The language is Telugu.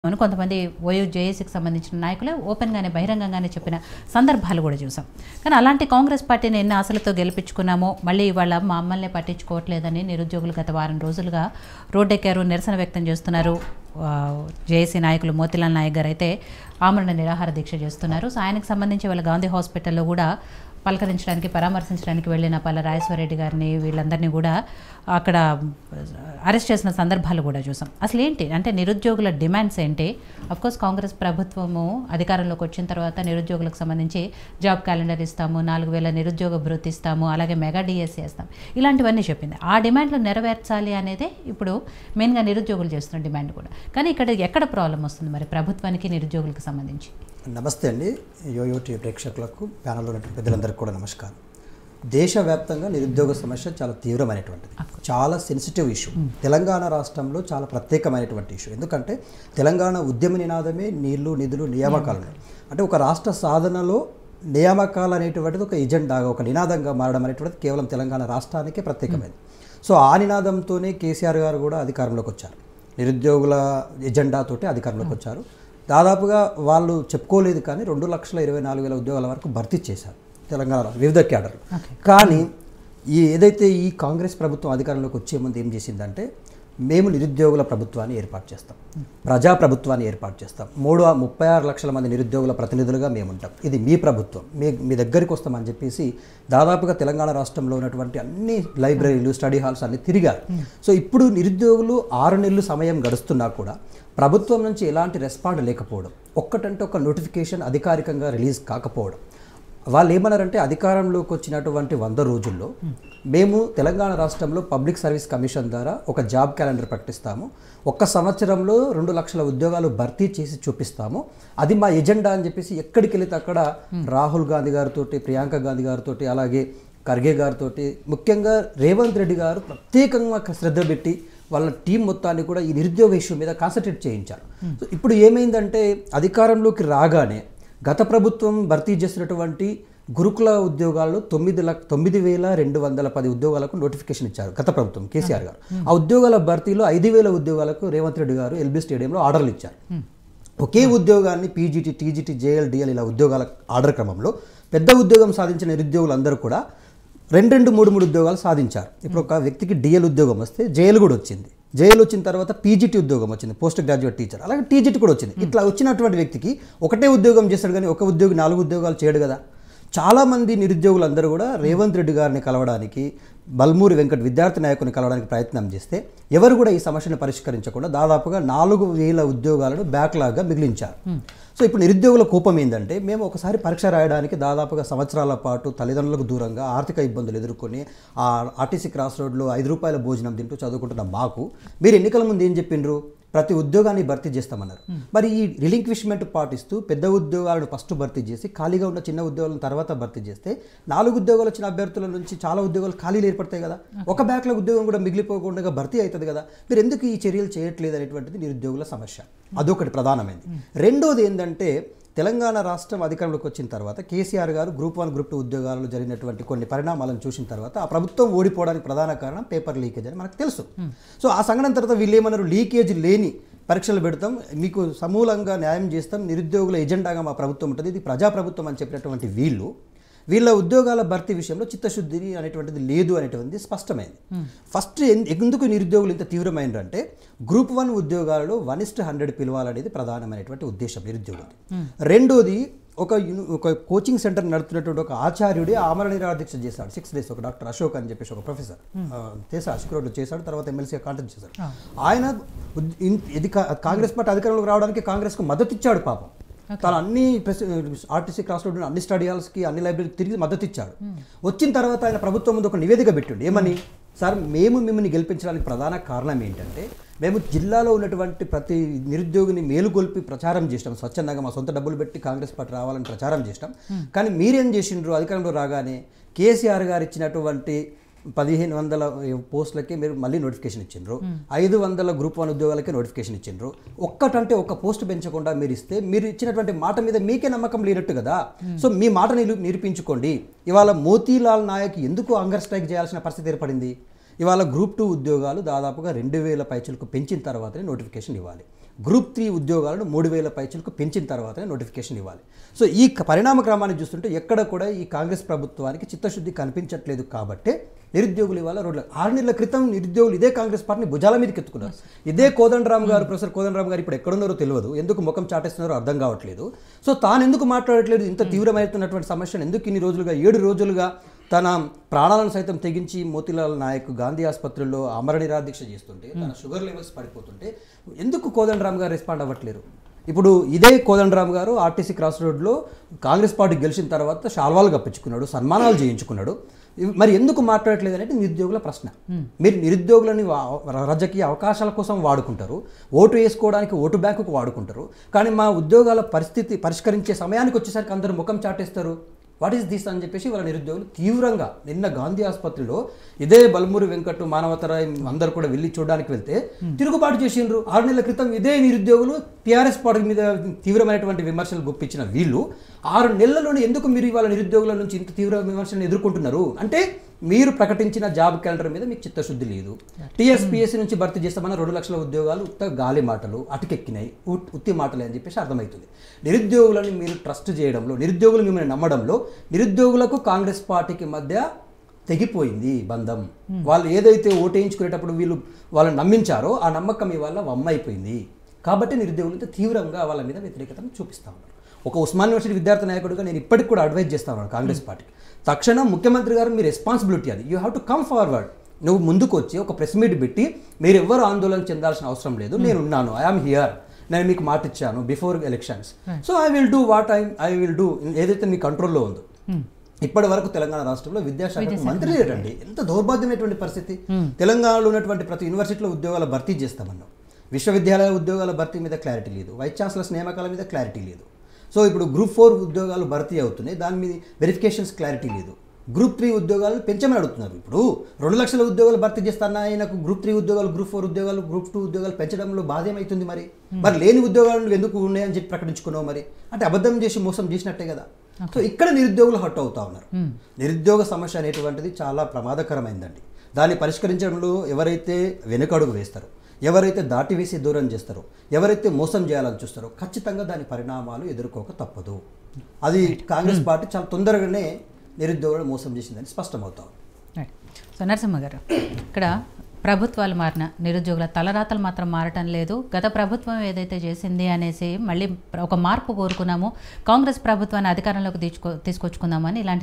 అని కొంతమంది ఓయూ జేఏసీకి సంబంధించిన నాయకులు ఓపెన్గానే బహిరంగంగానే చెప్పిన సందర్భాలు కూడా చూసాం కానీ అలాంటి కాంగ్రెస్ పార్టీని ఎన్ని ఆశలతో గెలిపించుకున్నామో మళ్ళీ ఇవాళ మా అమ్మల్ని పట్టించుకోవట్లేదని నిరుద్యోగులు గత వారం రోజులుగా రోడ్డెక్కారు నిరసన వ్యక్తం చేస్తున్నారు జేఏసీ నాయకులు మోతిలాల్ నాయక్ గారు అయితే ఆమరణ నిరాహార దీక్ష చేస్తున్నారు సో ఆయనకు సంబంధించి వాళ్ళ గాంధీ హాస్పిటల్లో కూడా పలకరించడానికి పరామర్శించడానికి వెళ్ళిన పల్ల రాజేశ్వరరెడ్డి గారిని వీళ్ళందరినీ కూడా అక్కడ అరెస్ట్ చేసిన సందర్భాలు కూడా చూసాం అసలు ఏంటి అంటే నిరుద్యోగుల డిమాండ్స్ ఏంటి కోర్స్ కాంగ్రెస్ ప్రభుత్వము అధికారంలోకి వచ్చిన తర్వాత నిరుద్యోగులకు సంబంధించి జాబ్ క్యాలెండర్ ఇస్తాము నాలుగు వేల నిరుద్యోగ భృతి ఇస్తాము అలాగే మెగా డిఎస్సీ ఇస్తాం ఇలాంటివన్నీ చెప్పింది ఆ డిమాండ్లు నెరవేర్చాలి అనేది ఇప్పుడు మెయిన్గా నిరుద్యోగులు చేస్తున్న డిమాండ్ కూడా కానీ ఇక్కడ ఎక్కడ ప్రాబ్లం వస్తుంది మరి ప్రభుత్వానికి నిరుద్యోగులకు సంబంధించి నమస్తే అండి యోయో టీ ప్రేక్షకులకు ప్యానల్లో ఉన్నటువంటి పెద్దలందరికీ కూడా నమస్కారం దేశవ్యాప్తంగా నిరుద్యోగ సమస్య చాలా తీవ్రమైనటువంటిది చాలా సెన్సిటివ్ ఇష్యూ తెలంగాణ రాష్ట్రంలో చాలా ప్రత్యేకమైనటువంటి ఇష్యూ ఎందుకంటే తెలంగాణ ఉద్యమ నినాదమే నీళ్లు నిధులు నియామకాలు ఉన్నాయి అంటే ఒక రాష్ట్ర సాధనలో నియామకాలు అనేటువంటిది ఒక ఎజెండాగా ఒక నినాదంగా మారడం అనేటువంటిది కేవలం తెలంగాణ రాష్ట్రానికే ప్రత్యేకమైనది సో ఆ నినాదంతోనే కేసీఆర్ గారు కూడా అధికారంలోకి వచ్చారు నిరుద్యోగుల ఎజెండాతోటి అధికారంలోకి వచ్చారు దాదాపుగా వాళ్ళు చెప్పుకోలేదు కానీ రెండు లక్షల ఇరవై నాలుగు వేల ఉద్యోగాల వరకు భర్తీ చేశారు తెలంగాణలో వివిధ క్యాడర్లు కానీ ఈ ఏదైతే ఈ కాంగ్రెస్ ప్రభుత్వం అధికారంలోకి వచ్చే ముందు ఏం చేసిందంటే మేము నిరుద్యోగుల ప్రభుత్వాన్ని ఏర్పాటు చేస్తాం ప్రజా ప్రభుత్వాన్ని ఏర్పాటు చేస్తాం మూడు ముప్పై ఆరు లక్షల మంది నిరుద్యోగుల ప్రతినిధులుగా మేము ఉంటాం ఇది మీ ప్రభుత్వం మీ మీ దగ్గరికి వస్తామని చెప్పేసి దాదాపుగా తెలంగాణ రాష్ట్రంలో ఉన్నటువంటి అన్ని లైబ్రరీలు స్టడీ హాల్స్ అన్ని తిరిగారు సో ఇప్పుడు నిరుద్యోగులు ఆరు నెలలు సమయం గడుస్తున్నా కూడా ప్రభుత్వం నుంచి ఎలాంటి రెస్పాండ్ లేకపోవడం ఒక్కటంటే ఒక నోటిఫికేషన్ అధికారికంగా రిలీజ్ కాకపోవడం వాళ్ళు ఏమన్నారంటే అధికారంలోకి వచ్చినటువంటి వంద రోజుల్లో మేము తెలంగాణ రాష్ట్రంలో పబ్లిక్ సర్వీస్ కమిషన్ ద్వారా ఒక జాబ్ క్యాలెండర్ ప్రకటిస్తాము ఒక్క సంవత్సరంలో రెండు లక్షల ఉద్యోగాలు భర్తీ చేసి చూపిస్తాము అది మా ఎజెండా అని చెప్పేసి ఎక్కడికి వెళితే అక్కడ రాహుల్ గాంధీ గారితో ప్రియాంక గాంధీ గారితో అలాగే ఖర్గే గారితో ముఖ్యంగా రేవంత్ రెడ్డి గారు ప్రత్యేకంగా శ్రద్ధ పెట్టి వాళ్ళ టీం మొత్తాన్ని కూడా ఈ నిరుద్యోగ ఇష్యూ మీద కాన్సన్ట్రేట్ చేయించారు సో ఇప్పుడు ఏమైందంటే అధికారంలోకి రాగానే గత ప్రభుత్వం భర్తీ చేసినటువంటి గురుకుల ఉద్యోగాల్లో తొమ్మిది లక్ష తొమ్మిది వేల రెండు వందల పది ఉద్యోగాలకు నోటిఫికేషన్ ఇచ్చారు గత ప్రభుత్వం కేసీఆర్ గారు ఆ ఉద్యోగాల భర్తీలో ఐదు వేల ఉద్యోగాలకు రేవంత్ రెడ్డి గారు ఎల్బీ స్టేడియంలో ఆర్డర్లు ఇచ్చారు ఒకే ఉద్యోగాన్ని పీజీటీ టీజీటీ జేఎల్ డిఎల్ ఇలా ఉద్యోగాల ఆర్డర్ క్రమంలో పెద్ద ఉద్యోగం సాధించిన నిరుద్యోగులందరూ కూడా రెండు రెండు మూడు మూడు ఉద్యోగాలు సాధించారు ఇప్పుడు ఒక వ్యక్తికి డిఎల్ ఉద్యోగం వస్తే జేఎల్ కూడా వచ్చింది జేఎల్ వచ్చిన తర్వాత పీజీటీ ఉద్యోగం వచ్చింది పోస్ట్ గ్రాడ్యుయేట్ టీచర్ అలాగే టీజీటీ కూడా వచ్చింది ఇట్లా వచ్చినటువంటి వ్యక్తికి ఒకటే ఉద్యోగం చేస్తాడు కానీ ఒక ఉద్యోగి నాలుగు ఉద్యోగాలు చేయడు కదా చాలామంది నిరుద్యోగులందరూ కూడా రేవంత్ రెడ్డి గారిని కలవడానికి బల్మూరి వెంకట్ విద్యార్థి నాయకుని కలవడానికి ప్రయత్నం చేస్తే ఎవరు కూడా ఈ సమస్యను పరిష్కరించకుండా దాదాపుగా నాలుగు వేల ఉద్యోగాలను బ్యాక్లాగ్గా మిగిలించారు సో ఇప్పుడు నిరుద్యోగుల కోపం ఏంటంటే మేము ఒకసారి పరీక్ష రాయడానికి దాదాపుగా సంవత్సరాల పాటు తల్లిదండ్రులకు దూరంగా ఆర్థిక ఇబ్బందులు ఎదుర్కొని ఆ ఆర్టీసీ క్రాస్ రోడ్లో ఐదు రూపాయల భోజనం తింటూ చదువుకుంటున్న మాకు మీరు ఎన్నికల ముందు ఏం చెప్పిండ్రు ప్రతి ఉద్యోగాన్ని భర్తీ చేస్తామన్నారు మరి ఈ రిలింక్విష్మెంట్ పాటిస్తూ పెద్ద ఉద్యోగాలను ఫస్ట్ భర్తీ చేసి ఖాళీగా ఉన్న చిన్న ఉద్యోగాలను తర్వాత భర్తీ చేస్తే నాలుగు ఉద్యోగాలు వచ్చిన అభ్యర్థుల నుంచి చాలా ఉద్యోగాలు ఖాళీలు ఏర్పడతాయి కదా ఒక బ్యాక్లో ఉద్యోగం కూడా మిగిలిపోకుండా భర్తీ అవుతుంది కదా మీరు ఎందుకు ఈ చర్యలు చేయట్లేదు అనేటువంటిది నిరుద్యోగుల సమస్య అదొకటి ప్రధానమైనది రెండోది ఏంటంటే తెలంగాణ రాష్ట్రం అధికారంలోకి వచ్చిన తర్వాత కేసీఆర్ గారు గ్రూప్ వన్ గ్రూప్ టూ ఉద్యోగాలలో జరిగినటువంటి కొన్ని పరిణామాలను చూసిన తర్వాత ఆ ప్రభుత్వం ఓడిపోవడానికి ప్రధాన కారణం పేపర్ లీకేజ్ అని మనకు తెలుసు సో ఆ సంఘటన తర్వాత వీళ్ళు ఏమన్నారు లీకేజ్ లేని పరీక్షలు పెడతాం మీకు సమూలంగా న్యాయం చేస్తాం నిరుద్యోగుల ఎజెండాగా మా ప్రభుత్వం ఉంటుంది ఇది ప్రజాప్రభుత్వం అని చెప్పినటువంటి వీళ్ళు వీళ్ళ ఉద్యోగాల భర్తీ విషయంలో చిత్తశుద్ధి అనేటువంటిది లేదు అనేటువంటిది స్పష్టమైంది ఫస్ట్ ఎన్- ఎందుకు నిరుద్యోగులు ఇంత తీవ్రమైనరంటే గ్రూప్ వన్ ఉద్యోగాలలో వన్ ఇస్ట్ హండ్రెడ్ పిలవాలనేది ప్రధానమైనటువంటి ఉద్దేశం నిరుద్యోగులు రెండోది ఒక యూని- ఒక కోచింగ్ సెంటర్ నడుపుతున్నటువంటి ఒక ఆచార్యుడే ఆమరణ నిరాదీక్ష చేశాడు సిక్స్ డేస్ ఒక డాక్టర్ అశోక్ అని చెప్పేసి ఒక ప్రొఫెసర్ ఆ, చేశాడు శుక్రవారం చేశాడు తర్వాత ఎమ్మెల్సీగా కాంటాక్ట్ చేశాడు ఆయన ఉద్- ఇన్- ఇది కా- కాంగ్రెస్ పార్టీ అధికారంలోకి రావడానికి కాంగ్రెస్కు మద్దతు ఇచ్చాడు పాపం తను అన్ని ప్రెస్ ఆర్టీసీ క్రాస్ రోడ్ అన్ని స్టడీ హాల్స్కి అన్ని లైబ్రరీకి తిరిగి మద్దతు ఇచ్చాడు వచ్చిన తర్వాత ఆయన ప్రభుత్వం ముందు ఒక నివేదిక పెట్టిండు ఏమని సార్ మేము మిమ్మల్ని గెలిపించడానికి ప్రధాన కారణం ఏంటంటే మేము జిల్లాలో ఉన్నటువంటి ప్రతి నిరుద్యోగిని మేలుకొల్పి ప్రచారం చేసినాం స్వచ్ఛందంగా మా సొంత డబ్బులు పెట్టి కాంగ్రెస్ పార్టీ రావాలని ప్రచారం చేసినాం కానీ మీరేం చేసిండ్రు అధికారంలో రాగానే కేసీఆర్ గారు ఇచ్చినటువంటి పదిహేను వందల పోస్టులకి మీరు మళ్ళీ నోటిఫికేషన్ ఇచ్చిండ్రు ఐదు వందల గ్రూప్ వన్ ఉద్యోగాలకే నోటిఫికేషన్ ఇచ్చిండ్రు ఒక్కటంటే ఒక్క పోస్ట్ పెంచకుండా మీరు ఇస్తే మీరు ఇచ్చినటువంటి మాట మీద మీకే నమ్మకం లేనట్టు కదా సో మీ మాట నిలు నిరూపించుకోండి ఇవాళ మోతీలాల్ నాయక్ ఎందుకు అంగర్ స్ట్రైక్ చేయాల్సిన పరిస్థితి ఏర్పడింది ఇవాళ గ్రూప్ టూ ఉద్యోగాలు దాదాపుగా రెండు వేల పైచలకు పెంచిన తర్వాతనే నోటిఫికేషన్ ఇవ్వాలి గ్రూప్ త్రీ ఉద్యోగాలను మూడు వేల పైచులకు పెంచిన తర్వాతనే నోటిఫికేషన్ ఇవ్వాలి సో ఈ క- పరిణామ క్రమాన్ని చూస్తుంటే ఎక్కడ కూడా ఈ కాంగ్రెస్ ప్రభుత్వానికి చిత్తశుద్ధి కనిపించట్లేదు కాబట్టే నిరుద్యోగులు ఇవాళ రోడ్ల ఆరు నెలల క్రితం నిరుద్యోగులు ఇదే కాంగ్రెస్ పార్టీని భుజాల మీదకి ఎత్తుకున్నారు ఇదే కోదండరామ్ గారు ప్రొఫెసర్ కోదండరామ్ గారు ఇప్పుడు ఎక్కడున్నారో తెలియదు ఎందుకు ముఖం చాటేస్తున్నారో అర్థం కావట్లేదు సో తాను ఎందుకు మాట్లాడట్లేదు ఇంత తీవ్రమైనటువంటి సమస్యను ఎందుకు ఇన్ని రోజులుగా ఏడు రోజులుగా తన ప్రాణాలను సైతం తెగించి మోతిలాల్ నాయక్ గాంధీ ఆసుపత్రిలో అమర నిరాదీక్ష చేస్తుంటే తన షుగర్ లెవెల్స్ పడిపోతుంటే ఎందుకు కోదండరామ్ గారు రెస్పాండ్ అవ్వట్లేరు ఇప్పుడు ఇదే కోదండరామ్ గారు ఆర్టీసీ క్రాస్ రోడ్లో కాంగ్రెస్ పార్టీ గెలిచిన తర్వాత శాల్వాలు కప్పించుకున్నాడు సన్మానాలు చేయించుకున్నాడు ఇవి- మరి ఎందుకు మాట్లాడట్లేదు అనేది నిరుద్యోగుల ప్రశ్న మీరు నిరుద్యోగులని వా- రాజకీయ అవకాశాల కోసం వాడుకుంటారు ఓటు వేసుకోవడానికి ఓటు బ్యాంకుకు వాడుకుంటారు కానీ మా ఉద్యోగాల పరిస్థితి పరిష్కరించే సమయానికి వచ్చేసరికి అందరూ ముఖం చాటేస్తారు వాట్ ఈస్ దిస్ అని చెప్పేసి వాళ్ళ నిరుద్యోగులు తీవ్రంగా నిన్న గాంధీ ఆసుపత్రిలో ఇదే బల్మూరి వెంకట్ మానవతరాయ్ అందరు కూడా వెళ్ళి చూడడానికి వెళ్తే తిరుగుబాటు చేసిండ్రు ఆరు నెలల క్రితం ఇదే నిరుద్యోగులు టీఆర్ఎస్ పార్టీ మీద తీవ్రమైనటువంటి విమర్శలు గుప్పించిన వీళ్ళు ఆరు నెలల్లోనే ఎందుకు మీరు ఇవాళ నిరుద్యోగుల నుంచి ఇంత తీవ్ర విమర్శలను ఎదుర్కొంటున్నారు అంటే మీరు ప్రకటించిన జాబ్ క్యాలెండర్ మీద మీకు చిత్తశుద్ధి లేదు టీఎస్పీఎస్సీ నుంచి భర్తీ చేస్తామన్న రెండు లక్షల ఉద్యోగాలు ఉత్త గాలి మాటలు అటుకెక్కినాయి ఉట్- ఉత్తి మాటలే అని చెప్పేసి అర్థమవుతుంది నిరుద్యోగులను మీరు ట్రస్ట్ చేయడంలో నిరుద్యోగులు మిమ్మల్ని నమ్మడంలో నిరుద్యోగులకు కాంగ్రెస్ పార్టీకి మధ్య తెగిపోయింది బంధం వాళ్ళు ఏదైతే ఓటేయించుకునేటప్పుడు వీళ్ళు వాళ్ళని నమ్మించారో ఆ నమ్మకం ఇవాళ వమ్మైపోయింది కాబట్టి నిరుద్యోగులు ఇంత తీవ్రంగా వాళ్ళ మీద వ్యతిరేకతను చూపిస్తా ఉన్నారు ఒక ఉస్మాన్ యూనివర్సిటీ విద్యార్థి నాయకుడిగా నేను ఇప్పటికి కూడా అడ్వైజ్ చేస్తా ఉన్నాను కాంగ్రెస్ పార్టీకి తక్షణం ముఖ్యమంత్రి గారు మీ రెస్పాన్సిబిలిటీ అది you have to come forward నువ్వు ముందుకు వచ్చి ఒక ప్రెస్ మీట్ పెట్టి మీరు ఎవ్వరు ఆందోళన చెందాల్సిన అవసరం లేదు నేను ఉన్నాను ఐఆమ్ హియర్ నేను మీకు మాట ఇచ్చాను before elections so I will do what I I will do ఏదైతే మీ కంట్రోల్లో ఉందో ఇప్పటి వరకు తెలంగాణ రాష్ట్రంలో విద్యాశాఖ మంత్రి లేరండి ఎంత దౌర్భాగ్యమైనటువంటి పరిస్థితి తెలంగాణలో ఉన్నటువంటి ప్రతి యూనివర్సిటీలో ఉద్యోగాల భర్తీ చేస్తామన్నాం విశ్వవిద్యాలయ ఉద్యోగాల భర్తీ మీద క్లారిటీ లేదు వైస్ ఛాన్సలర్స్ నియామకాల మీద క్లారిటీ లేదు సో ఇప్పుడు గ్రూప్ ఫోర్ ఉద్యోగాలు భర్తీ అవుతున్నాయి దాని మీద వెరిఫికేషన్స్ క్లారిటీ లేదు గ్రూప్ త్రీ ఉద్యోగాలు పెంచమని అడుగుతున్నారు ఇప్పుడు రెండు లక్షల ఉద్యోగాలు భర్తీ చేస్తానా ఆయనకు గ్రూప్ త్రీ ఉద్యోగాలు గ్రూప్ ఫోర్ ఉద్యోగాలు గ్రూప్ టూ ఉద్యోగాలు పెంచడంలో బాధ ఏమవుతుంది మరి మరి లేని ఉద్యోగాలు నువ్వు ఎందుకు ఉన్నాయని చెప్పి ప్రకటించుకున్నావు మరి అంటే అబద్ధం చేసి మోసం చేసినట్టే కదా సో ఇక్కడ నిరుద్యోగులు హట్ అవుతా ఉన్నారు నిరుద్యోగ సమస్య అనేటువంటిది చాలా ప్రమాదకరమైందండి దాన్ని పరిష్కరించడంలో ఎవరైతే వెనుకడుగు వేస్తారో ఎవరైతే దాటివేసి దూరం చేస్తారో ఎవరైతే మోసం చేయాలని చూస్తారో ఖచ్చితంగా దాని పరిణామాలు ఎదుర్కోక తప్పదు అది కాంగ్రెస్ పార్టీ చాలా తొందరగానే నిరుద్యోగులను మోసం చేసిందని స్పష్టమవుతా ఉంది రైట్. సో నరసింహ గారు ఇక్కడ ప్రభుత్వాలు మారిన నిరుద్యోగుల తలరాతలు మాత్రం మారటం లేదు గత ప్రభుత్వం ఏదైతే చేసింది అనేసి మళ్ళీ ఒక మార్పు కోరుకున్నాము కాంగ్రెస్ ప్రభుత్వాన్ని అధికారంలోకి తీసుకొ తీసుకొచ్చుకుందామని ఇలాంటి